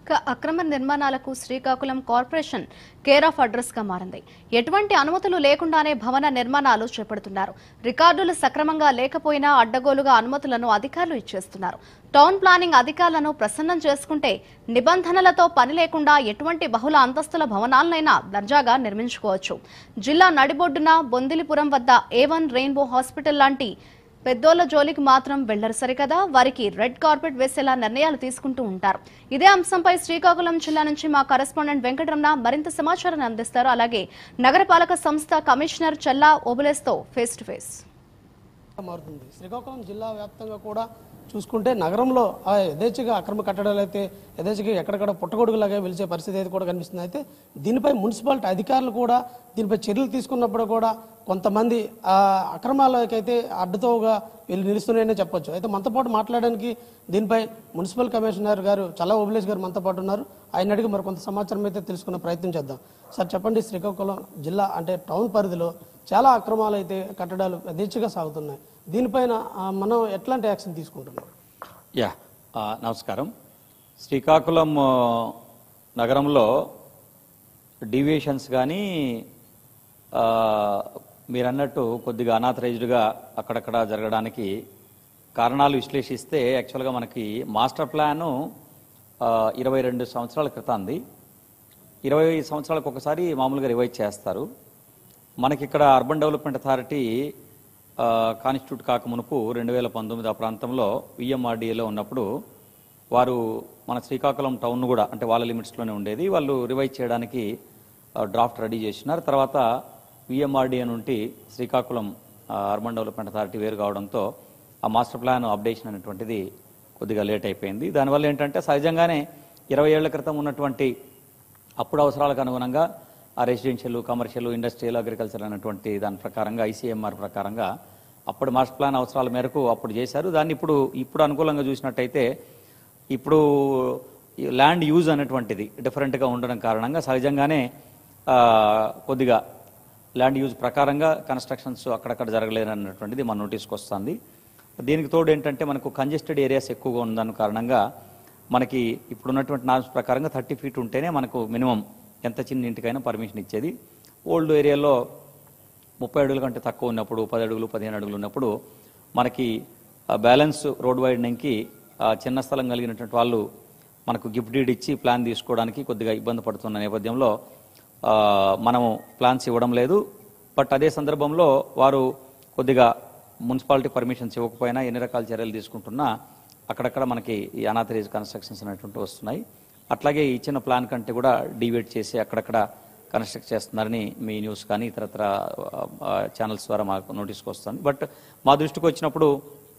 క- అక్రమ నిర్మాణాలకు Srikakulam corporation care of address గా మారింది ఎటువంటి అనుమతులు లేకుండానే భవన నిర్మాణాలు చేపడుతున్నారు రికార్డులు సక్రమంగా లేకపోయినా అడ్డగోలుగా అనుమతులను అధికారులు ఇచ్చేస్తున్నారు టౌన్ ప్లానింగ్ అధికారులను ప్రసన్నం చేసుకుంటే నిబంధనలతో పని లేకుండా ఎటువంటి బహుళ అంతస్తుల భవనాలనైనా దర్జాగా నిర్మించుకోవచ్చు జిల్లా నడిబొడ్డున బొందిలిపురం వద్ద ఏ వన్ రెయిన్బో హాస్పిటల్ లాంటి పెద్దోళ్ల జోలికి మాత్రం వెళ్లరు సరికదా వారికి రెడ్ కార్పెట్ వేసేలా నిర్ణయాలు తీసుకుంటూ ఉంటారు ఇదే అంశంపై శ్రీకాకుళం జిల్లా నుంచి మా కరెస్పాండెంట్ వెంకటరమణ మరింత సమాచారాన్ని అందిస్తారు అలాగే నగరపాలక సంస్థ కమిషనర్ చల్లా ఓబులేస్తో ఫేస్ టు ఫేస్ మారుతుంది శ్రీకాకుళం జిల్లా వ్యాప్తంగా కూడా చూసుకుంటే నగరంలో ఆ యథేచ్ఛగా అక్రమ కట్టడాలు అయితే యథేచ్ఛగా ఎక్కడెక్కడ పుట్టగొడుగులాగా వెలిచే పరిస్థితి అయితే కూడా కనిపిస్తుంది అయితే దీనిపై మున్సిపాలిటీ అధికారులు కూడా దీనిపై చర్యలు తీసుకున్నప్పుడు కూడా కొంతమంది ఆ అక్రమాలకైతే అడ్డుతోగా వీళ్ళు నిలుస్తున్నాయనే చెప్పొచ్చు అయితే మనతో పాటు మాట్లాడడానికి దీనిపై మున్సిపల్ కమిషనర్ గారు చల్ల ఓబులేష్ గారు మనతో పాటు ఉన్నారు ఆయన అడిగి మరి కొంత సమాచారం అయితే తెలుసుకునే ప్రయత్నం చేద్దాం సార్ చెప్పండి శ్రీకాకుళం జిల్లా అంటే టౌన్ పరిధిలో చాలా అక్రమాలు అయితే కట్టడాలు యథేచ్ఛగా సాగుతున్నాయి దీనిపైన ఆ, మనం ఎట్లాంటి యాక్షన్ తీసుకుంటున్నాం యా ఆ, నమస్కారం శ్రీకాకుళం ఆ, నగరంలో డీవియేషన్స్ కానీ ఆ, మీరు అన్నట్టు కొద్దిగా అనాథరైజ్డ్గా అక్కడక్కడ జరగడానికి కారణాలు విశ్లేషిస్తే యాక్చువల్గా మనకి మాస్టర్ ప్లాను ఆ, ఇరవై రెండు సంవత్సరాల క్రితంది ఇరవై సంవత్సరాలకు ఒకసారి మామూలుగా రివైజ్ చేస్తారు మనకి ఇక్కడ అర్బన్ డెవలప్మెంట్ అథారిటీ కాన్స్టిట్యూట్ కాకమునుపు రెండు వేల పంతొమ్మిది ఆ ప్రాంతంలో విఎంఆర్డీఏలో ఉన్నప్పుడు వారు మన శ్రీకాకుళం టౌన్ కూడా అంటే వాళ్ళ లిమిట్స్లోనే ఉండేది వాళ్ళు రివైజ్ చేయడానికి డ్రాఫ్ట్ రెడీ చేసినారు తర్వాత విఎంఆర్డీఏ నుండి శ్రీకాకుళం ఆ, అర్బన్ డెవలప్మెంట్ అథారిటీ వేరు కావడంతో ఆ మాస్టర్ ప్లాన్ అప్డేషన్ అనేటువంటిది కొద్దిగా లేట్ అయిపోయింది దానివల్ల ఏంటంటే సహజంగానే ఇరవై ఏళ్ల క్రితం ఉన్నటువంటి అప్పుడు అవసరాలకు అనుగుణంగా ఆ రెసిడెన్షియల్ కమర్షియల్ ఇండస్ట్రియల్ అగ్రికల్చర్ అనేటువంటి దాని ప్రకారంగా ఐసీఎంఆర్ ప్రకారంగా అప్పుడు మాస్టర్ ప్లాన్ అవసరాల మేరకు అప్పుడు చేశారు దాన్ని ఇప్పుడు ఇప్పుడు అనుకూలంగా చూసినట్టయితే ఇప్పుడు ఈ ల్యాండ్ యూజ్ అనేటువంటిది డిఫరెంట్గా ఉండడం కారణంగా సహజంగానే ఆ, కొద్దిగా ల్యాండ్ యూజ్ ప్రకారంగా కన్స్ట్రక్షన్స్ అక్కడక్కడ జరగలేదన్నటువంటిది మన నోటీస్కి వస్తుంది దీనికి తోడు ఏంటంటే మనకు కంజెస్టెడ్ ఏరియాస్ ఎక్కువగా ఉందని కారణంగా మనకి ఇప్పుడున్నటువంటి నార్మ్స్ ప్రకారంగా థర్టీ ఫీట్ ఉంటేనే మనకు మినిమం ఎంత చిన్న ఇంటికైనా పర్మిషన్ ఇచ్చేది ఓల్డ్ ఏరియాలో ముప్పై అడుగుల కంటే తక్కువ ఉన్నప్పుడు పది అడుగులు పదిహేను అడుగులు ఉన్నప్పుడు మనకి ఆ బ్యాలెన్స్ రోడ్ వైడనింగ్కి ఆ చిన్న స్థలం కలిగినటువంటి వాళ్ళు మనకు గిఫ్ట్ డీడ్ ఇచ్చి ప్లాన్ తీసుకోవడానికి కొద్దిగా ఇబ్బంది పడుతున్న నేపథ్యంలో ఆ, మనము ప్లాన్స్ ఇవ్వడం లేదు బట్ అదే సందర్భంలో వారు కొద్దిగా మున్సిపాలిటీ పర్మిషన్స్ ఇవ్వకపోయినా ఎన్ని రకాల చర్యలు తీసుకుంటున్నా అక్కడక్కడ మనకి ఈ అనాథరైజ్ కన్స్ట్రక్షన్స్ అనేటువంటి వస్తున్నాయి అట్లాగే ఇచ్చిన ప్లాన్ కంటే కూడా డివేట్ చేసి అక్కడక్కడ కన్స్ట్రక్ట్ చేస్తున్నారని మీ న్యూస్ కానీ ఇతరత్ర ఛానల్స్ ద్వారా మాకు నోటీస్కి వస్తుంది బట్ మా దృష్టికి వచ్చినప్పుడు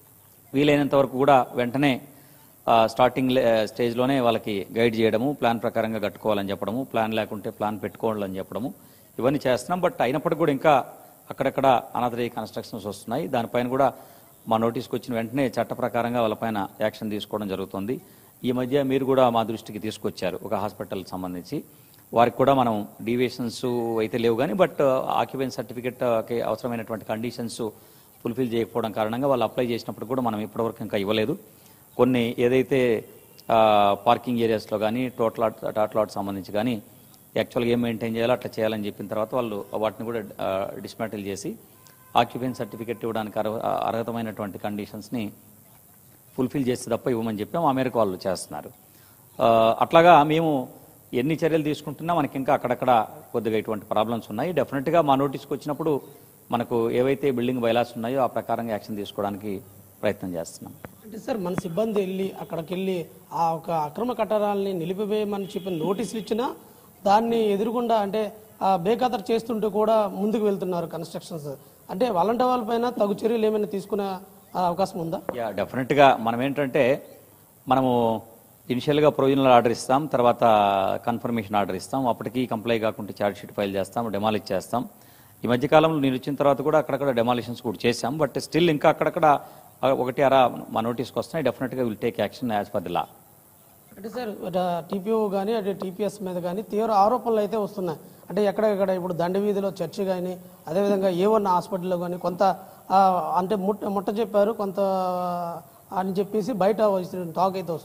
వీలైనంత వరకు కూడా వెంటనే ఆ, స్టార్టింగ్ లే- స్టేజ్లోనే వాళ్ళకి గైడ్ చేయడము ప్లాన్ ప్రకారంగా కట్టుకోవాలని చెప్పడము ప్లాన్ లేకుంటే ప్లాన్ పెట్టుకోవాలని చెప్పడము ఇవన్నీ చేస్తున్నాం బట్ అయినప్పటికీ కూడా ఇంకా అక్కడక్కడ అనాథరై కన్స్ట్రక్షన్స్ వస్తున్నాయి దానిపైన కూడా మా నోటీస్కి వచ్చిన వెంటనే చట్ట ప్రకారంగా వాళ్ళపైన యాక్షన్ తీసుకోవడం జరుగుతుంది ఈ మధ్య మీరు కూడా మా దృష్టికి తీసుకొచ్చారు ఒక హాస్పిటల్ సంబంధించి వారికి కూడా మనం డీవియేషన్స్ అయితే లేవు కానీ బట్ ఆక్యుపెన్స్ సర్టిఫికెట్ అవసరమైనటువంటి కండిషన్స్ ఫుల్ఫిల్ చేయకపోవడం కారణంగా వాళ్ళు అప్లై చేసినప్పుడు కూడా మనం ఇప్పటివరకు ఇంకా ఇవ్వలేదు కొన్ని ఏదైతే పార్కింగ్ ఏరియాస్లో కానీ టోటల్ టాట్లాట్ సంబంధించి కానీ యాక్చువల్గా ఏం మెయింటైన్ చేయాలో అట్లా చేయాలని చెప్పిన తర్వాత వాళ్ళు వాటిని కూడా డిస్మాటిల్ చేసి ఆక్యుపెన్స్ సర్టిఫికెట్ ఇవ్వడానికి అర్హ అర్హతమైనటువంటి కండిషన్స్ని ఫుల్ఫిల్ చేస్తే తప్ప ఇవ్వమని చెప్పాం ఆ మేరకు వాళ్ళు చేస్తున్నారు ఆ, అట్లాగా మేము ఎన్ని చర్యలు తీసుకుంటున్నా మనకి ఇంకా అక్కడక్కడ కొద్దిగా ఇటువంటి ప్రాబ్లమ్స్ ఉన్నాయి డెఫినెట్గా మా నోటీస్కి వచ్చినప్పుడు మనకు ఏవైతే బిల్డింగ్ బయలాస్ ఉన్నాయో ఆ ప్రకారంగా యాక్షన్ తీసుకోవడానికి ప్రయత్నం చేస్తున్నాం అంటే సార్ మన సిబ్బంది వెళ్ళి అక్కడికి వెళ్ళి ఆ ఒక అక్రమ కట్టడాలని నిలిపివేయమని చెప్పి నోటీసులు ఇచ్చినా దాన్ని ఎదురుగుండా అంటే ఆ బేఖాతరు చేస్తుంటే కూడా ముందుకు వెళ్తున్నారు కన్స్ట్రక్షన్స్ అంటే వాళ్ళంటి వాళ్ళపైన తగు చర్యలు ఏమైనా తీసుకునే ఆ, అవకాశం ఉందా యా డెఫినెట్గా మనం ఏంటంటే మనము ఇనిషియల్గా ప్రొవిజనల్ ఆర్డర్ ఇస్తాం తర్వాత కన్ఫర్మేషన్ ఆర్డర్ ఇస్తాం అప్పటికి కంప్లై కాకుండా ఛార్జ్ షీట్ ఫైల్ చేస్తాం డెమాలిష్ చేస్తాం ఈ మధ్యకాలంలో నేను వచ్చిన తర్వాత కూడా అక్కడక్కడ డెమాలిషన్స్ కూడా చేశాం బట్ స్టిల్ ఇంకా అక్కడక్కడ ఆ, ఒకటి అరా మా నోటీస్కి వస్తున్నాయి డెఫినెట్గా will take action as per the law అంటే సార్ టీపీఓ కానీ అదే టీపీఎస్ మీద కానీ తీవ్ర ఆరోపణలు అయితే వస్తున్నాయి అంటే ఎక్కడెక్కడ ఇప్పుడు దండ వీధిలో చర్చి కానీ అదేవిధంగా ఏ వన్ హాస్పిటల్లో కానీ కొంత ఆ, అంటే ముట్ట ముట్ట చెప్పారు కొంత అని చెప్పేసి బయట వచ్చిన టాక్ అయితే వస్తుంది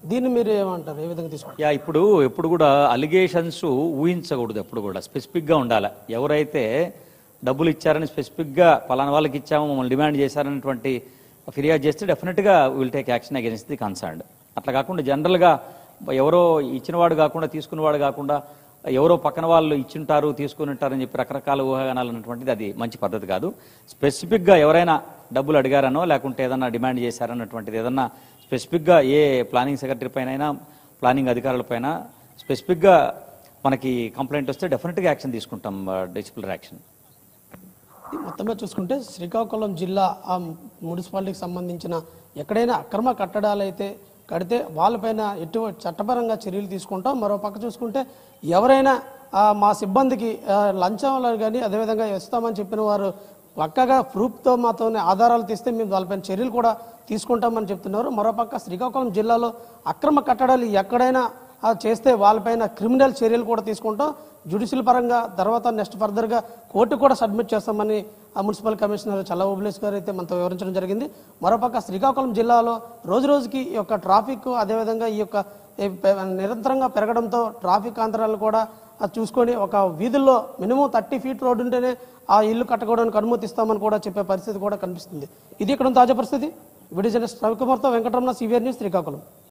దీన్ని మీరు ఏమంటారు ఏ విధంగా తీసుకుంటారు యా ఇప్పుడు ఎప్పుడు కూడా అలిగేషన్స్ ఊహించకూడదు ఎప్పుడు కూడా స్పెసిఫిక్గా ఉండాలి ఎవరైతే డబ్బులు ఇచ్చారని స్పెసిఫిక్గా పలానా వాళ్ళకి ఇచ్చాము మమ్మల్ని డిమాండ్ చేశారనేటువంటి ఫిర్యాదు చేస్తే డెఫినెట్గా will take action against the concerned అట్లా కాకుండా జనరల్గా ఎవరో ఇచ్చినవాడు కాకుండా తీసుకున్నవాడు కాకుండా ఎవరో పక్కన వాళ్ళు ఇచ్చింటారు తీసుకుని ఉంటారని చెప్పి రకరకాల ఊహాగానాలు అన్నటువంటిది అది మంచి పద్ధతి కాదు స్పెసిఫిక్గా ఎవరైనా డబ్బులు అడిగారనో లేకుంటే ఏదన్నా డిమాండ్ చేశారన్నటువంటిది ఏదన్నా స్పెసిఫిక్గా ఏ ప్లానింగ్ సెక్రటరీ పైన ప్లానింగ్ అధికారుల పైన స్పెసిఫిక్గా మనకి కంప్లైంట్ వస్తే డెఫినెట్గా యాక్షన్ తీసుకుంటాం డిసిప్లినరీ యాక్షన్ ఇది మొత్తంగా చూసుకుంటే శ్రీకాకుళం జిల్లా ఆ మున్సిపాలిటీకి సంబంధించిన ఎక్కడైనా అక్రమ కట్టడాలు అయితే కడితే వాళ్ళపైన ఎటువంటి చట్టపరంగా చర్యలు తీసుకుంటాం మరో పక్క చూసుకుంటే ఎవరైనా ఆ, మా సిబ్బందికి ఆ, లంచంలో కానీ అదేవిధంగా ఇస్తామని చెప్పిన వారు పక్కగా ప్రూఫ్తో మాతో ఆధారాలు తీస్తే మేము వాళ్ళపైన చర్యలు కూడా తీసుకుంటామని చెప్తున్నారు మరోపక్క శ్రీకాకుళం జిల్లాలో అక్రమ కట్టడాలు ఎక్కడైనా ఆ, చేస్తే వాళ్ళపైన క్రిమినల్ చర్యలు కూడా తీసుకుంటాం జ్యుడిషియల్ పరంగా తర్వాత నెక్స్ట్ ఫర్దర్గా కోర్టు కూడా సబ్మిట్ చేస్తామని ఆ మున్సిపల్ కమిషనర్ చల్ల ఓబులేష్ గారు అయితే మనతో వివరించడం జరిగింది మరోపక్క శ్రీకాకుళం జిల్లాలో రోజు రోజుకి ఈ యొక్క ట్రాఫిక్ అదేవిధంగా ఈ యొక్క ఈ పె- నిరంతరంగా పెరగడంతో ట్రాఫిక్ అంతరాలు కూడా అది చూసుకొని ఒక వీధుల్లో మినిమం థర్టీ ఫీట్ రోడ్డు ఉంటేనే ఆ ఇల్లు కట్టుకోవడానికి అనుమతిస్తామని కూడా చెప్పే పరిస్థితి కూడా కనిపిస్తుంది ఇది ఇక్కడ ఉన్న తాజా పరిస్థితి విడిజన రవికుమార్తో వెంకటరమణ సివిఆర్ న్యూస్ శ్రీకాకుళం